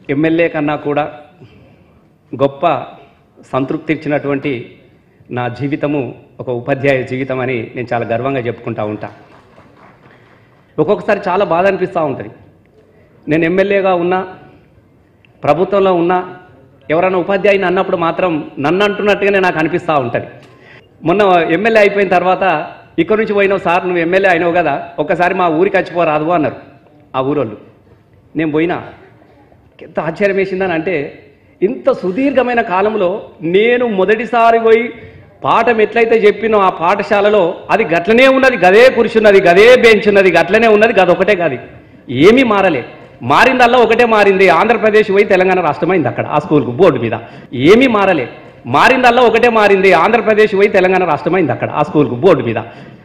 MLA కన్నా కూడా గొప్ప సంతృప్తి ఇచ్చినటువంటి నా జీవితము ఒక ఉపాధ్యాయ జీవితం అని నేను చాలా గర్వంగా చెప్పుకుంటా ఉంటా ఒక్కొక్కసారి చాలా బాధ అనిపిస్తూ ఉంటుంది నేను ఎమ్మెల్యేగా ఉన్నా ప్రభుత్వంలో ఉన్నా ఎవరైనా ఉపాధ్యాయుని అన్నప్పుడు మాత్రం నన్ను అంటున్నట్టుగానే నాకు అనిపిస్తూ ఉంటుంది మొన్న ఎమ్మెల్యే అయిపోయిన తర్వాత ఇక్కడ నుంచి పోయినావు సార్ నువ్వు ఎమ్మెల్యే అయినావు కదా ఒక్కసారి మా ఊరికి వచ్చిపోరాదు అన్నారు ఆ ఊరోళ్ళు నేను పోయినా ఎంత ఆశ్చర్యం వేసిందని అంటే ఇంత సుదీర్ఘమైన కాలంలో నేను మొదటిసారి పోయి పాఠం ఎట్లయితే చెప్పినో ఆ పాఠశాలలో అది గట్లనే ఉన్నది గదే కూర్చున్నది గదే బెంచ్ ఉన్నది గట్లనే ఉన్నది గదొకటే కాదు ఏమీ మారలే మారిందల్లా ఒకటే మారింది ఆంధ్రప్రదేశ్ పోయి తెలంగాణ రాష్ట్రమైంది అక్కడ ఆ స్కూల్కు బోర్డు మీద ఏమీ మారలే మారిందల్లా ఒకటే మారింది ఆంధ్రప్రదేశ్ పోయి తెలంగాణ రాష్ట్రమైంది అక్కడ ఆ స్కూల్కు బోర్డు మీద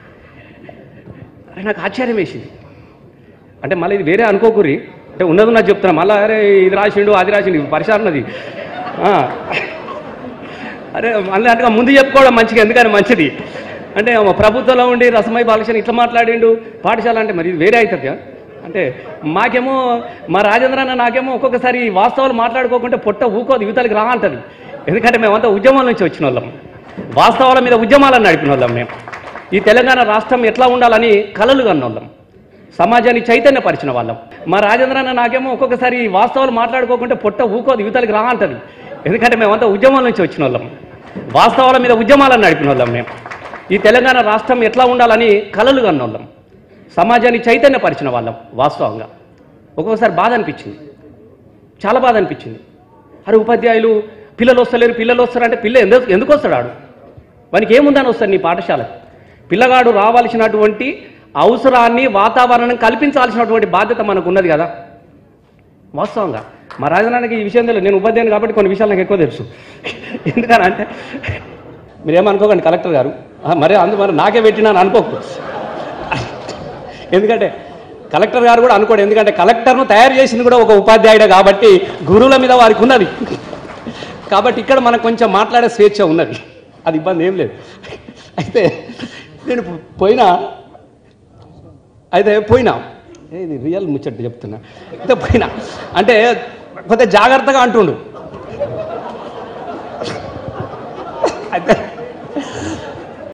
అరే నాకు ఆశ్చర్యం వేసింది అంటే మళ్ళీ ఇది వేరే అనుకోకూరి అంటే ఉన్నది ఉన్నది చెప్తున్నా మళ్ళీ అరే ఇది రాసిండు అది రాసిండు పరిశాన్ ఉన్నది ఆ. అరే మళ్ళీ అంటే ముందు చెప్పుకోవడం మంచిగా ఎందుకని మంచిది అంటే మా ప్రభుత్వంలో ఉండి రసమై బాలకృష్ణ ఇట్లా మాట్లాడిండు పాఠశాల అంటే మరి ఇది వేరే అవుతుంది అంటే మాకేమో మా రాజేంద్ర అన్న నాకేమో ఒక్కొక్కసారి ఈ వాస్తవాలు మాట్లాడుకోకుంటే పొట్ట ఊకోదు యువతలకి రా అంటది ఎందుకంటే మేమంతా ఉద్యమం నుంచి వచ్చిన వాళ్ళం వాస్తవాల మీద ఉద్యమాలను నడిపిన వాళ్ళం మేము ఈ తెలంగాణ రాష్ట్రం ఎట్లా ఉండాలని కలలు కన్న వాళ్ళం సమాజాన్ని చైతన్యపరిచిన వాళ్ళం మా రాజేంద్ర అన్న నాకేమో ఒక్కొక్కసారి ఈ వాస్తవాలు మాట్లాడుకోకుంటే పొట్ట ఊకోదు యువతలకి రా అంటది ఎందుకంటే మేమంతా ఉద్యమం నుంచి వచ్చిన వాళ్ళం వాస్తవాల మీద ఉద్యమాలను నడిపిన వాళ్ళం మేము ఈ తెలంగాణ రాష్ట్రం ఎట్లా ఉండాలని కలలు కన్న వాళ్ళం సమాజాన్ని చైతన్యపరిచిన వాళ్ళం వాస్తవంగా ఒక్కొక్కసారి బాధ అనిపించింది చాలా బాధ అనిపించింది అరే ఉపాధ్యాయులు పిల్లలు వస్తలేరు పిల్లలు వస్తారంటే పిల్ల ఎందుకు ఎందుకు వస్తాడు ఆడు వానికి ఏముందని వస్తాడు నీ పాఠశాలకు పిల్లగాడు రావాల్సినటువంటి అవసరాన్ని వాతావరణం కల్పించాల్సినటువంటి బాధ్యత మనకు ఉన్నది కదా వాస్తవంగా మా రాజధానికి ఈ విషయం తెలియదు నేను ఉపాధ్యాయుని కాబట్టి కొన్ని విషయాలు నాకు ఎక్కువ తెలుసు ఎందుకని అంటే మీరేమనుకోకండి కలెక్టర్ గారు ఆ, మరి అందు మరి నాకే పెట్టినాను అనుకోకు ఎందుకంటే కలెక్టర్ గారు కూడా అనుకోడు ఎందుకంటే కలెక్టర్ను తయారు చేసింది కూడా ఒక ఉపాధ్యాయుడే కాబట్టి గురువుల మీద వారికి ఉన్నది కాబట్టి ఇక్కడ మనకు కొంచెం మాట్లాడే స్వేచ్ఛ ఉన్నది అది ఇబ్బంది ఏం లేదు అయితే నేను పోయినా అయితే పోయినా ఏ, ఇది రియల్ ముచ్చట చెప్తున్నా అయితే పోయినా అంటే కొద్దిగా జాగ్రత్తగా అంటుండు అయితే